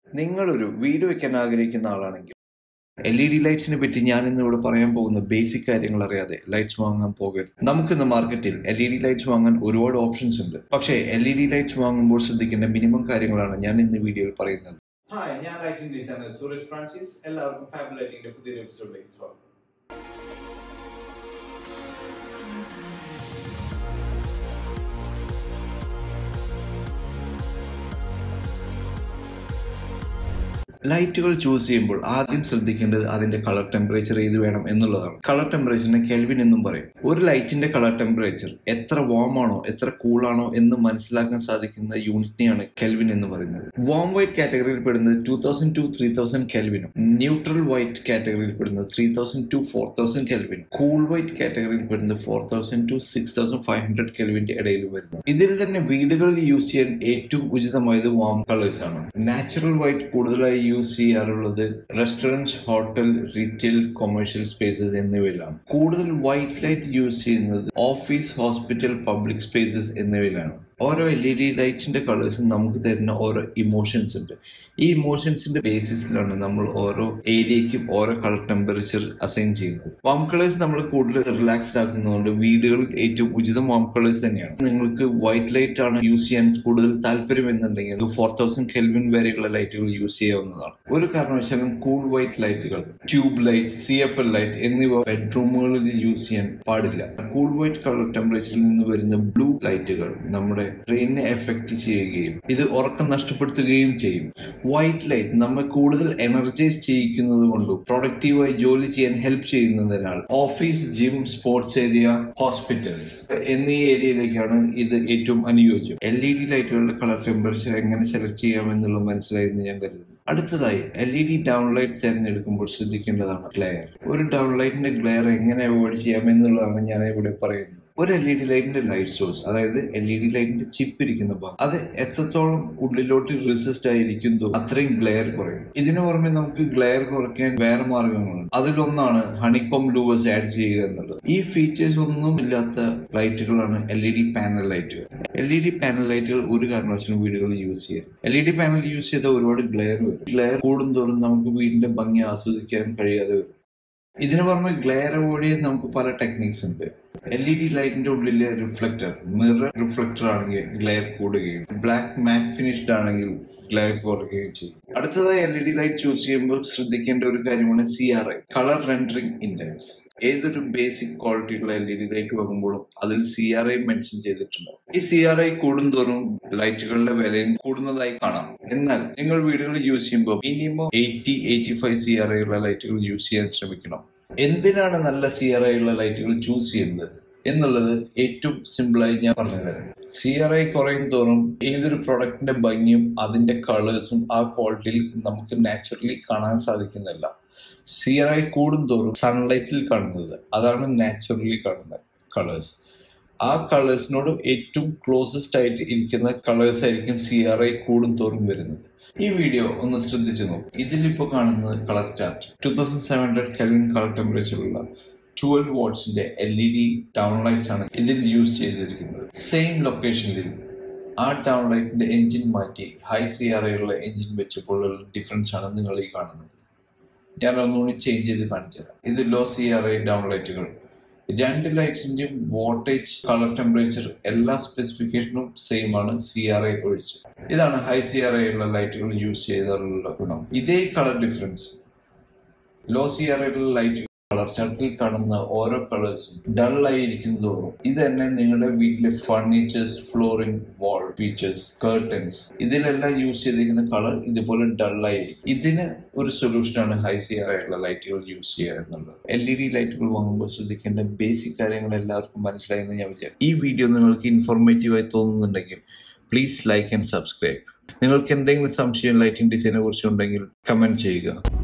നിങ്ങളൊരു വീട് വെക്കാൻ ആഗ്രഹിക്കുന്ന ആളാണെങ്കിൽ എൽ ഇ ഡി ലൈറ്റ്സിനെ പറ്റി ഞാൻ ഇന്നിവിടെ പറയാൻ പോകുന്ന ബേസിക് കാര്യങ്ങൾ അറിയാതെ ലൈറ്റ്സ് വാങ്ങാൻ പോകരുത് നമുക്കിന്ന് മാർക്കറ്റിൽ എൽ ഇ ഡി ലൈറ്റ്സ് വാങ്ങാൻ ഒരുപാട് ഓപ്ഷൻസ് ഉണ്ട് പക്ഷേ എൽ ഇ ഡി ലൈറ്റ്സ് വാങ്ങുമ്പോൾ ശ്രദ്ധിക്കേണ്ട മിനിമം കാര്യങ്ങളാണ് ഞാൻ ഇന്ന് വീഡിയോയിൽ പറയുന്നത് ഹായ് ഞാൻ ലൈറ്റിംഗ് ഡിസൈനർ സുരേഷ് ഫ്രാൻസിസ് എല്ലാവർക്കും ഫാബ് ലൈറ്റിംഗിന്റെ പുതിയൊരു എപ്പിസോഡിലേക്ക് സ്വാഗതം ലൈറ്റുകൾ ചൂസ് ചെയ്യുമ്പോൾ ആദ്യം ശ്രദ്ധിക്കേണ്ടത് അതിന്റെ കളർ ടെമ്പറേച്ചർ ഏത് വേണം എന്നുള്ളതാണ് കളർ ടെമ്പറേച്ചറിനെ കെൽവിൻ എന്നും പറയും ഒരു ലൈറ്റിന്റെ കളർ ടെമ്പറേച്ചർ എത്ര വാം ആണോ എത്ര കൂൾ ആണോ എന്ന് മനസ്സിലാക്കാൻ സാധിക്കുന്ന യൂണിറ്റിനെയാണ് കെൽവിൻ എന്ന് പറയുന്നത് വാം വൈറ്റ് കാറ്റഗറിയിൽ പെടുന്നത് two thousand to three thousand കെൽവിനും ന്യൂട്രൽ വൈറ്റ് കാറ്റഗറിയിൽ പെടുന്നത് three thousand to four thousand കെൽവിനും കൂൾ വൈറ്റ് കാറ്റഗറിയിൽ പെടുന്നത് four thousand to six thousand five hundred കെൽവിന്റെ ഇടയിലും വരുന്നത് ഇതിൽ തന്നെ വീടുകളിൽ യൂസ് ചെയ്യാൻ ഏറ്റവും ഉചിതമായത് വാം കളേഴ്സ് ആണ് നാച്ചുറൽ വൈറ്റ് കൂടുതലായി യൂസ് ചെയ്യാറുള്ളത് restaurant hotel retail commercial spaces എന്നിവയിലാണ് കൂടുതൽ വൈറ്റ് ലൈറ്റ് യൂസ് ചെയ്യുന്നത് ഓഫീസ് ഹോസ്പിറ്റൽ പബ്ലിക് സ്പേസസ് എന്നിവയിലാണ് ഓരോ എൽ ഇ ഡി ലൈറ്റ്സിന്റെ കളേഴ്സും നമുക്ക് തരുന്ന ഓരോ ഇമോഷൻസ് ഉണ്ട് ഈ ഇമോഷൻസിന്റെ ബേസിസിലാണ് നമ്മൾ ഓരോ ഏരിയയ്ക്കും ഓരോ കളർ ടെമ്പറേച്ചർ അസൈൻ ചെയ്യുന്നത് വാം കളേഴ്സ് നമ്മൾ കൂടുതൽ റിലാക്സ്ഡ് ആക്കുന്നതുകൊണ്ട് വീടുകളിൽ ഏറ്റവും ഉചിതം വാം കളേഴ്സ് തന്നെയാണ് നിങ്ങൾക്ക് വൈറ്റ് ലൈറ്റ് ആണ് യൂസ് ചെയ്യാൻ കൂടുതൽ താല്പര്യം എന്നുണ്ടെങ്കിൽ ഫോർ തൗസൻഡ് കെൽവിൻ വരെയുള്ള ലൈറ്റുകൾ യൂസ് ചെയ്യാവുന്നതാണ് ഒരു കാരണവശാലും കൂൾ വൈറ്റ് ലൈറ്റുകൾ tube light C F L light എന്നിവ ബെഡ്റൂമുകളിൽ യൂസ് ചെയ്യാൻ പാടില്ല കൂൾ വൈറ്റ് കളർ ടെമ്പറേച്ചറിൽ നിന്ന് വരുന്ന ബ്ലൂ ലൈറ്റുകൾ നമ്മുടെ ബ്രെയിനിനെ എഫക്ട് ചെയ്യുകയും ഇത് ഉറക്കം നഷ്ടപ്പെടുത്തുകയും ചെയ്യും വൈറ്റ് ലൈറ്റ് നമ്മെ കൂടുതൽ എനർജൈസ് ചെയ്യിക്കുന്നത് കൊണ്ടും പ്രൊഡക്റ്റീവായി ജോലി ചെയ്യാൻ ഹെൽപ്പ് ചെയ്യുന്നതിനാൽ office gym sports area hospitals എന്നീ ഏരിയയിലേക്കാണ് ഇത് ഏറ്റവും അനുയോജ്യം എൽ ഇ ഡി ലൈറ്റുകളുടെ കളർ ടെമ്പറേച്ചർ എങ്ങനെ സെലക്ട് ചെയ്യാമെന്നുള്ളത് മനസ്സിലായെന്ന് ഞാൻ കരുതുന്നു അടുത്തതായി L E D down light തിരഞ്ഞെടുക്കുമ്പോൾ ശ്രദ്ധിക്കേണ്ടതാണ് ഗ്ലെയർ ഒരു ഡൗൺ ലൈറ്റിന്റെ ഗ്ലെയർ എങ്ങനെ അവോയ്ഡ് ചെയ്യാമെന്നുള്ളതാണ് ഞാൻ ഇവിടെ പറയുന്നത് ഒരു എൽ ഇ ഡി ലൈറ്റിന്റെ ലൈറ്റ് സോഴ്സ് അതായത് എൽ ഇ ഡി ലൈറ്റിന്റെ ചിപ്പ് ഇരിക്കുന്ന ഭാഗം അത് എത്രത്തോളം ഉള്ളിലോട്ട് റെസിസ്റ്റ് ആയിരിക്കുന്നതോ അത്രയും ഗ്ലെയർ കുറയും ഇതിനു പുറമെ നമുക്ക് ഗ്ലെയർ കുറയ്ക്കാൻ വേറെ മാർഗങ്ങളുണ്ട് അതിലൊന്നാണ് ഹണികോം ലൂവേഴ്സ് ആഡ് ചെയ്യുക എന്നുള്ളത് ഈ ഫീച്ചേഴ്സ് ഒന്നും ഇല്ലാത്ത ലൈറ്റുകളാണ് എൽ ഇ ഡി പാനൽ ലൈറ്റുകൾ എൽ ഇ ഡി പാനൽ ലൈറ്റുകൾ ഒരു കാരണവശാലും വീടുകളിൽ യൂസ് ചെയ്യരുത് L E D panel use ചെയ്ത ഒരുപാട് ഗ്ലെയർ വരും ഗ്ലെയർ കൂടുന്തോറും നമുക്ക് വീടിന്റെ ഭംഗി ആസ്വദിക്കാൻ കഴിയാതെ വരും ഇതിനു പുറമെ ഗ്ലെയർ അവോയ്ഡ് ചെയ്യാൻ നമുക്ക് പല ടെക്നിക്സ് ഉണ്ട് എൽ ഇ ഡി ലൈറ്റിന്റെ ഉള്ളിലെ റിഫ്ലക്ടർ മിറർ റിഫ്ലക്ടർ ആണെങ്കിൽ ഗ്ലെയർ കൂടുകയും ബ്ലാക്ക് മാറ്റ് ഫിനിഷ്ഡ് ആണെങ്കിൽ ഗ്ലെയർ കുറയ്ക്കുകയും ചെയ്യും അടുത്തതായി L E D light choose ചെയ്യുമ്പോൾ ശ്രദ്ധിക്കേണ്ട ഒരു കാര്യമാണ് C R I colour rendering index ഏതൊരു ബേസിക് ക്വാളിറ്റിയുള്ള എൽ ഇ ഡി ലൈറ്റ് വാങ്ങുമ്പോഴും അതിൽ സി ആർ ഐ മെൻഷൻ ചെയ്തിട്ടുണ്ടാവും ഈ സി ആർ ഐ കൂടുന്തോറും ലൈറ്റുകളുടെ വിലയും കൂടുന്നതായി കാണാം എന്നാൽ നിങ്ങൾ വീടുകളിൽ യൂസ് ചെയ്യുമ്പോൾ minimum eighty eighty five C R I ഉള്ള ലൈറ്റുകൾ യൂസ് ചെയ്യാൻ ശ്രമിക്കണം എന്തിനാണ് നല്ല സി ആർ ഐ ഉള്ള ലൈറ്റുകൾ ചൂസ് ചെയ്യുന്നത് എന്നുള്ളത് ഏറ്റവും സിമ്പിളായി ഞാൻ പറഞ്ഞു തരാം സി ആർ ഐ കുറയും തോറും ഏതൊരു പ്രൊഡക്റ്റിന്റെ ഭംഗിയും അതിന്റെ കളേഴ്സും ആ ക്വാളിറ്റിയിൽ നമുക്ക് നാച്ചുറലി കാണാൻ സാധിക്കുന്നില്ല സി ആർ ഐ കൂടും തോറും സൺലൈറ്റിൽ കാണുന്നത് അതാണ് നാച്ചുറലി കാണുന്ന കളേഴ്സ് ആ കളേഴ്സിനോട് ഏറ്റവും ക്ലോസസ്റ്റ് ആയിട്ട് ഇരിക്കുന്ന കളേഴ്സ് ആയിരിക്കും സി ആർ ഐ കൂടും തോറും വരുന്നത് ഈ വീഡിയോ ഒന്ന് ശ്രദ്ധിച്ചു നോക്കും ഇതിലിപ്പോൾ കാണുന്നത് colour chart two thousand seven hundred kelvin colour ടെമ്പറേച്ചറുള്ള ട്വൽവ് വാട്ട്സിന്റെ L E D down lights ആണ് ഇതിൽ യൂസ് ചെയ്തിരിക്കുന്നത് സെയിം ലൊക്കേഷനിൽ ആ ഡൗൺ ലൈറ്റിന്റെ എഞ്ചിൻ മാറ്റി ഹൈ സി ആർ ഐ ഉള്ള എഞ്ചിൻ വെച്ചപ്പോഴുള്ള ഡിഫറൻസ് ആണ് നിങ്ങൾ ഈ കാണുന്നത് ഞാൻ ഒന്നുകൂടി ചേഞ്ച് ചെയ്ത് കാണിച്ചു തരാം ഇത് low C R I down ലൈറ്റുകൾ രണ്ട് ലൈറ്റ്സിന്റെയും വോൾട്ടേജ് കളർ ടെമ്പറേച്ചർ എല്ലാ സ്പെസിഫിക്കേഷനും സെയിം ആണ് സി ആർ ഐ ഒഴിച്ച് ഇതാണ് ഹൈ സി ആർ ഐ ഉള്ള ലൈറ്റുകൾ യൂസ് ചെയ്താലുള്ള ഗുണം ഇതേ colour difference low C R I ഉള്ള ലൈറ്റ് കളർ ചാർട്ടിൽ കാണുന്ന ഓരോ കളേഴ്സും ഡൾ ആയിരിക്കുന്നതോറും ഇത് തന്നെ നിങ്ങളുടെ വീട്ടിലെ furnitures flooring wall features curtains ഇതിലെല്ലാം യൂസ് ചെയ്തിരിക്കുന്ന കളർ ഇതുപോലെ ഡൾ ആയിരിക്കും ഇതിന് ഒരു സൊല്യൂഷനാണ് ഹൈ സി ആർ ആയിട്ടുള്ള ലൈറ്റുകൾ യൂസ് ചെയ്യുക എന്നുള്ളത് എൽ ഇ ഡി ലൈറ്റുകൾ വാങ്ങുമ്പോൾ ശ്രദ്ധിക്കേണ്ട ബേസിക് കാര്യങ്ങൾ എല്ലാവർക്കും മനസ്സിലായെന്ന് ഞാൻ വിചാരിക്കും ഈ വീഡിയോ നിങ്ങൾക്ക് ഇൻഫോർമേറ്റീവ് ആയി തോന്നുന്നുണ്ടെങ്കിൽ പ്ലീസ് ലൈക്ക് ആൻഡ് സബ്സ്ക്രൈബ് നിങ്ങൾക്ക് എന്തെങ്കിലും സംശയം ലൈറ്റിംഗ് ഡിസൈനെ കുറിച്ചുണ്ടെങ്കിൽ കമന്റ് ചെയ്യുക